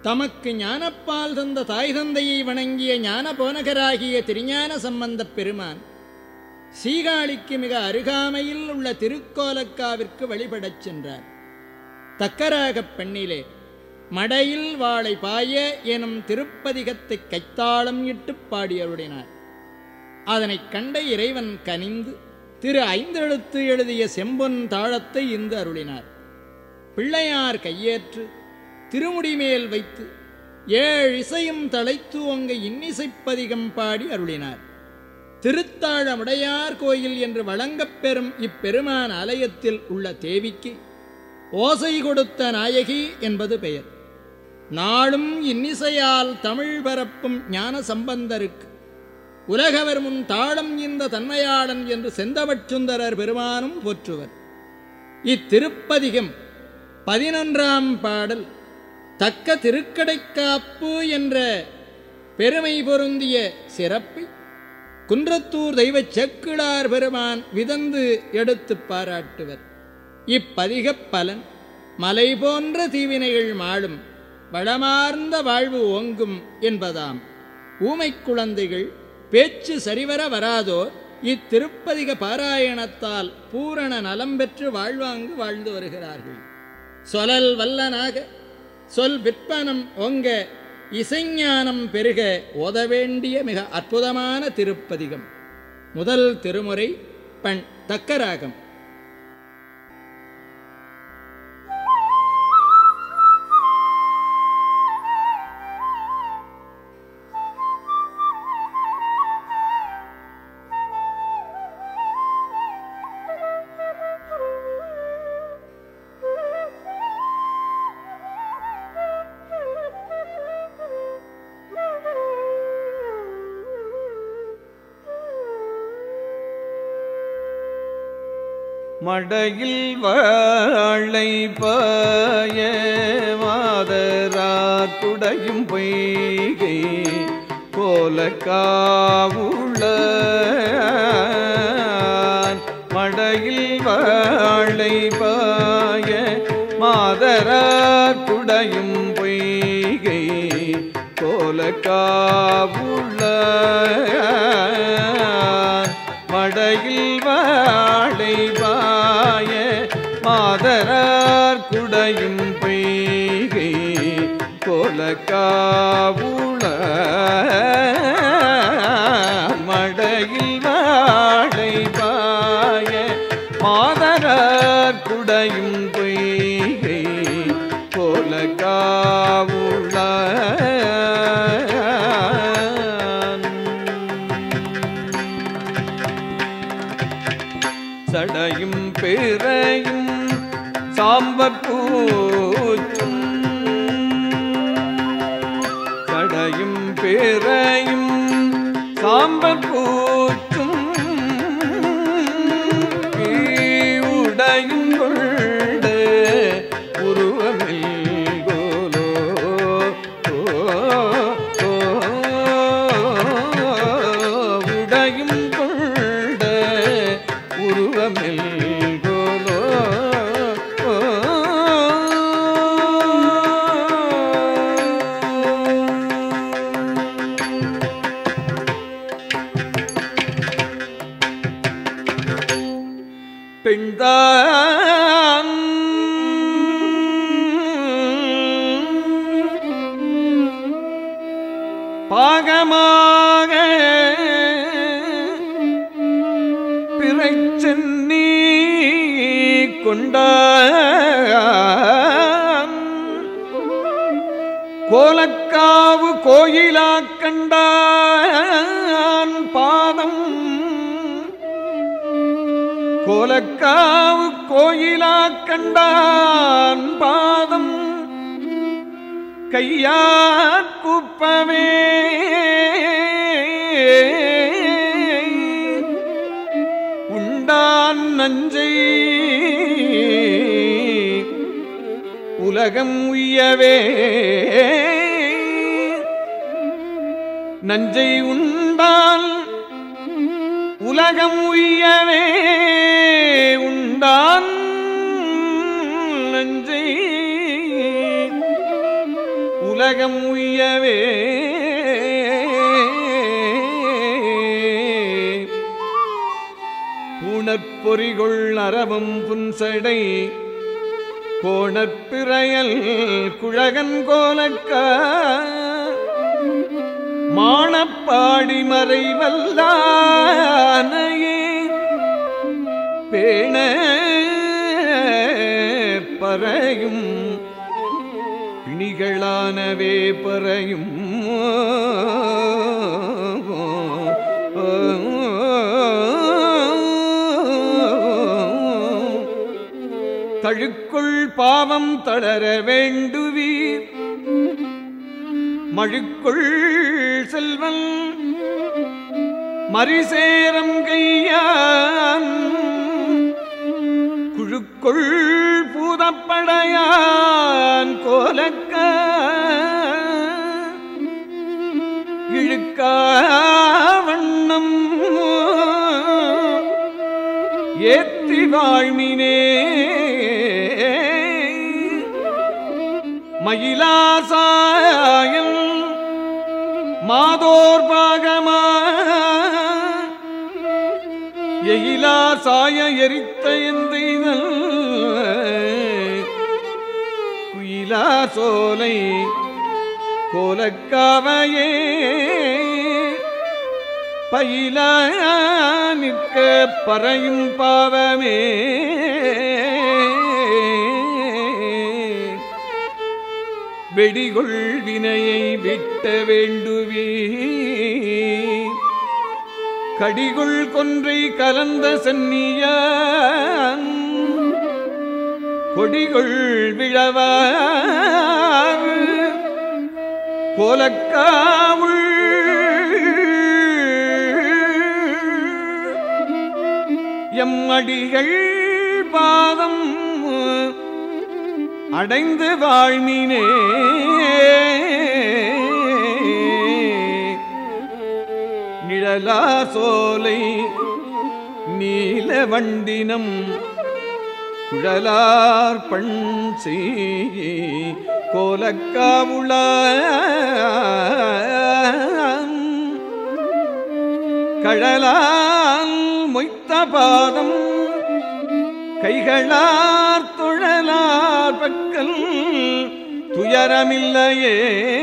தமக்கு ஞானப்பால் தந்த தாய் தந்தையை வணங்கிய ஞான போனகராகிய திருஞான சம்பந்தப் பெருமான் சீகாழிக்கு மிக அருகாமையில் உள்ள திருக்கோலக்காவிற்கு வழிபடச் சென்றார் தக்கராகப் பெண்ணிலே மடையில் வாழை பாய எனும் திருப்பதிகத்தை கைத்தாளம் இட்டுப் பாடியருளினார் அதனைக் கண்ட இறைவன் கனிந்து திரு ஐந்தெழுத்து எழுதிய செம்பொன் தாளத்தை இந்து அருளினார் பிள்ளையார் கையேற்று திருமுடி மேல் வைத்து ஏழு இசையும் தழைத்து ஒங்க இன்னிசைப்பதிகம் பாடி அருளினார் திருத்தாழமுடையார் கோயில் என்று வழங்கப் பெறும் இப்பெருமான் ஆலயத்தில் உள்ள தேவிக்கு ஓசை கொடுத்த நாயகி என்பது பெயர் நாளும் இன்னிசையால் தமிழ் பரப்பும் ஞான சம்பந்தருக்கு உலகவர் முன் தாளம் இந்த தன்மையாளன் என்று செந்தவச்சுந்தரர் பெருமானும் போற்றுவர் இத்திருப்பதிகம் பதினொன்றாம் பாடல் தக்க திருக்கடைக்காப்பு என்ற பெருமை பொருந்திய சிறப்பை குன்றத்தூர் தெய்வச் செக்கிழார் பெருமான் விதந்து எடுத்துப் பாராட்டுவர் இப்பதிகப் பலன் மலை போன்ற தீவினைகள் மாளும் வளமார்ந்த வாழ்வு ஓங்கும் என்பதாம் ஊமைக் குழந்தைகள் பேச்சு சரிவர வராதோர் இத்திருப்பதிக பாராயணத்தால் பூரண நலம் பெற்று வாழ்வாங்கு வாழ்ந்து வருகிறார்கள் சொலல் வல்லனாக சொல் விற்பனம் ஒங்க இசைஞானம் பெருக ஓத வேண்டிய மிக அற்புதமான திருப்பதிகம் முதல் திருமுறை பண் தக்கராகம் மடையில் வாழை பாய மாதரார் குடையும் பொய்கை போல காவுள்ள மடையில் வாழை பாய மாதரார் குடையும் பொய்கை போல காவுள்ள மடையில் வாழை பாய மாதரார் குடையும் பெய்கை போல காவுள மடையில் வாழை பாய மாதரார் குடையும் பெய்கை போல காவுள சடையும் பிறையும் சாம்பற்பூச்சும் சடையும் பிறையும் சாம்பற்பூச்சும் உடையும் கொண்டு உருவமில் கோலோ உடையும் கொண்ட உருவமில் கோலோ பெண்தான் பாகமாக பிறைச்சென்னி கொண்டான் கோலக்காவு கோயிலா கண்டான் பாதம் கோலக்காவு கோயிலா கண்டான் பாதம் கையாற் குப்பவே உண்டான் நஞ்சை உலகம் உய்யவே நஞ்சை உண்டால் உலகம் உய்யவே உண்டான் நஞ்சை உலகம் உய்யவே பூணற்பொறிகொள் அறவும் புன்சடை கோணப்பிறையல் குழகன் கோலக்க மானப்பாடி மறைவல்லானையே பேண பறையும் பிணிகளானவே பறையும் தழுக்குள் பாவம் தளர வேண்டுவீர் மழுக்குள் செல்வன் மரிசேரம் கையான் குழுக்குள் பூதப்படையான் கோலக்க இழுக்காவண்ணம் ஏத்தி வாழ்மினே மயிலாசாயன் மாதோர் பாகமா எயிலா சாய எரித்த எந்தைதல் குயிலா சோலை கோலக்காவையே பயில நிற்க பறையும் பாவமே வெடிகொள் வினையை விட்ட வேண்டுவே கடிகுள் கொன்றை கலந்த சென்னிய கொடிகுள் விழவார் கோலக்காவுள் எம்மடிகள் பாதம் அடைந்து வாழ்மினே நிழலா சோலை நீல வண்டினம் குழலார் பண் கோலக்காவுள கழலால் மொய்த்த பாதம் கைகளார் துழலார் பக்கல் துயரமில்லையே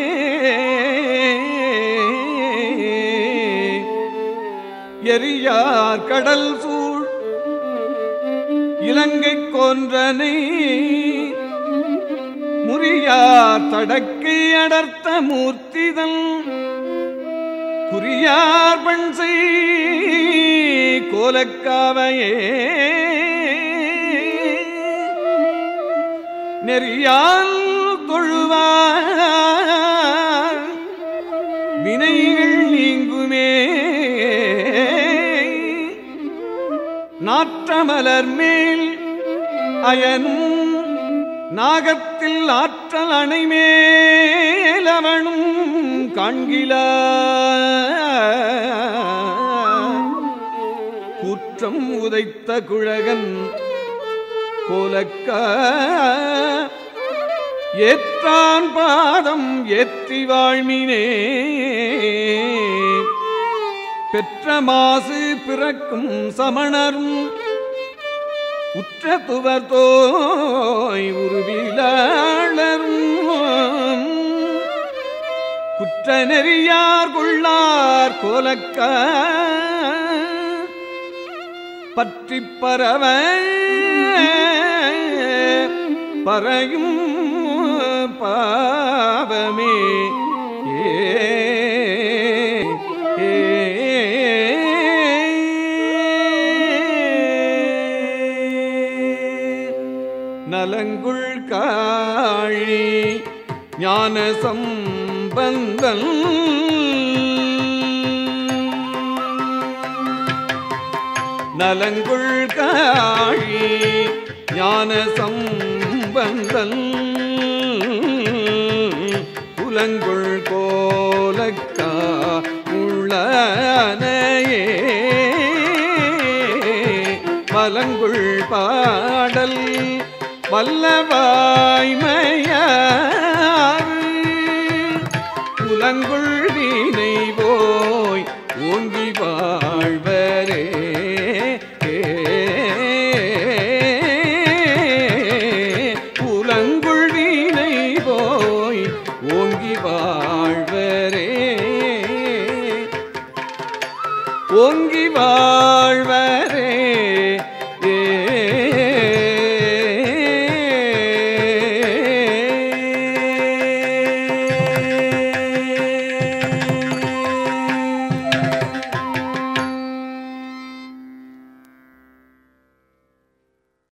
எரியார் கடல் சூழ் இலங்கை கொன்றனை முறியார் தடக்கை அடர்த்த மூர்த்திதன் குறியார் பண் செய் கோலக்காவையே நெறியால் தொழுவார் வினைகள் நீங்குமே நாற்றமலர் மேல் அயனும் நாகத்தில் ஆற்றல் அணைமேலவனும் காண்கில கூற்றம் உதைத்த குழகன் கோலக்க ஏற்றான் பாதம் ஏற்றி வாழ்மினே பெற்ற மாசு பிறக்கும் சமணரும் உற்ற துவர்தோய் உருவிலாளரும் குற்ற நெறியார் கொள்ளார் கோலக்க பற்றி பரவ பறையும் பாவமே ஏ ஏ நலங்குள் காழி ஞான சம்பந்தன் நலங்குள் காழி ஞான சம்பந்தன் புலங்குள் கோலக்கா உள்ளனையே மலங்குள் பாடல் வல்லவாய்மையார் ஓங்கி வாழ்வரே